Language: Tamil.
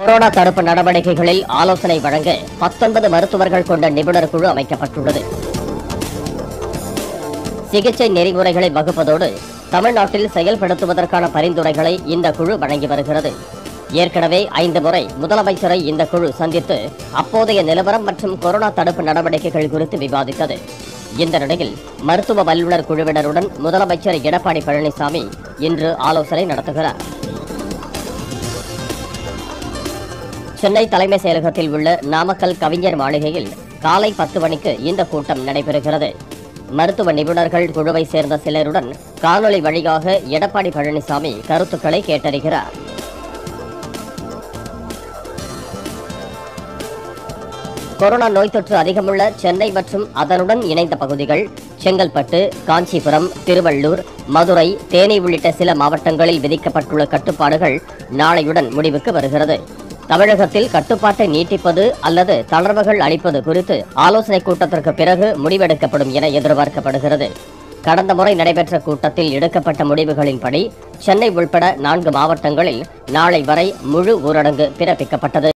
கொரோனா தடுப்பு நடவடிக்கைகளில் ஆலோசனை வழங்க பத்தொன்பது மருத்துவர்கள் கொண்ட நிபுணர் குழு அமைக்கப்பட்டுள்ளது சிகிச்சை நெறிமுறைகளை வகுப்பதோடு தமிழ்நாட்டில் செயல்படுத்துவதற்கான பரிந்துரைகளை இந்த குழு வழங்கி வருகிறது ஏற்கனவே ஐந்து முறை முதலமைச்சரை இந்த குழு சந்தித்து அப்போதைய நிலவரம் மற்றும் கொரோனா தடுப்பு நடவடிக்கைகள் குறித்து விவாதித்தது இந்த நிலையில் மருத்துவ வல்லுநர் குழுவினருடன் முதலமைச்சர் எடப்பாடி பழனிசாமி இன்று ஆலோசனை நடத்துகிறார் சென்னை தலைமை செயலகத்தில் உள்ள நாமக்கல் கவிஞர் மாளிகையில் காலை பத்து மணிக்கு இந்த கூட்டம் நடைபெறுகிறது மருத்துவ நிபுணர்கள் குழுவை சேர்ந்த சிலருடன் காணொளி வழியாக எடப்பாடி பழனிசாமி கருத்துக்களை கேட்டறிகிறார் கொரோனா நோய் தொற்று அதிகமுள்ள சென்னை மற்றும் அதனுடன் இணைந்த பகுதிகள் செங்கல்பட்டு காஞ்சிபுரம் திருவள்ளூர் மதுரை தேனி உள்ளிட்ட சில மாவட்டங்களில் விதிக்கப்பட்டுள்ள கட்டுப்பாடுகள் நாளையுடன் முடிவுக்கு வருகிறது தமிழகத்தில் கட்டுப்பாட்டை நீட்டிப்பது அல்லது தளர்வுகள் அளிப்பது குறித்து ஆலோசனைக் கூட்டத்திற்கு பிறகு முடிவெடுக்கப்படும் என எதிர்பார்க்கப்படுகிறது கடந்த முறை நடைபெற்ற கூட்டத்தில் எடுக்கப்பட்ட முடிவுகளின்படி சென்னை உள்பட நான்கு மாவட்டங்களில் நாளை வரை முழு ஊரடங்கு பிறப்பிக்கப்பட்டது